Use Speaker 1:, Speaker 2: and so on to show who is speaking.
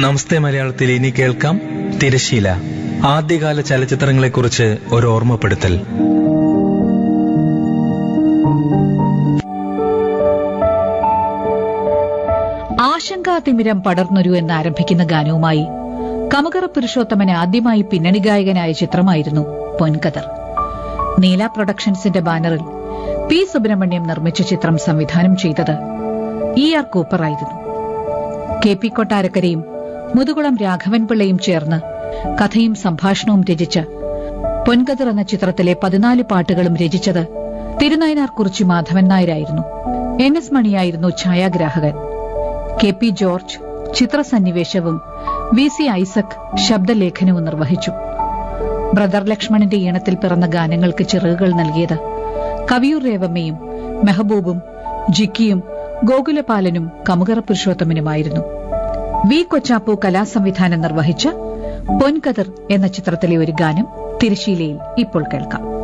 Speaker 1: നമസ്തേ മലയാളത്തിൽ ഇനി കേൾക്കാം തിരശീല ആദ്യകാല ചലച്ചിത്രങ്ങളെക്കുറിച്ച് ഒരു ഓർമ്മപ്പെടുത്തൽ
Speaker 2: ആശങ്കാതിമിരം പടർന്നൊരു എന്ന് ആരംഭിക്കുന്ന ഗാനവുമായി കമകറ പുരുഷോത്തമൻ ആദ്യമായി പിന്നണി ഗായകനായ ചിത്രമായിരുന്നു പൊൻകതർ നീല പ്രൊഡക്ഷൻസിന്റെ ബാനറിൽ പി സുബ്രഹ്മണ്യം നിർമ്മിച്ച ചിത്രം സംവിധാനം ചെയ്തത് ഇ ആർ കൂപ്പറായിരുന്നു കെ പി കൊട്ടാരക്കരയും മുതുകുളം രാഘവൻ പിള്ളയും ചേർന്ന് കഥയും സംഭാഷണവും രചിച്ച് പൊൻകതിർ എന്ന ചിത്രത്തിലെ പതിനാല് പാട്ടുകളും രചിച്ചത് തിരുനയനാർ കുറിച്ചി മാധവൻ നായരായിരുന്നു എൻ എസ് മണിയായിരുന്നു ഛായാഗ്രാഹകൻ കെ പി ജോർജ് ചിത്രസന്നിവേശവും വി സി ഐസക് ശബ്ദലേഖനവും നിർവഹിച്ചു ബ്രദർ ലക്ഷ്മണന്റെ ഈണത്തിൽ പിറന്ന ഗാനങ്ങൾക്ക് ചിറകുകൾ നൽകിയത് കവിയൂർ രേവമ്മയും മെഹബൂബും ജിക്കിയും ഗോകുലപാലനും കമുകറ പുരുഷോത്തമനുമായിരുന്നു വി കൊച്ചാപ്പു കലാസംവിധാനം നിർവഹിച്ച പൊൻകതിർ എന്ന ചിത്രത്തിലെ ഒരു ഗാനം തിരശീലയിൽ ഇപ്പോൾ കേൾക്കാം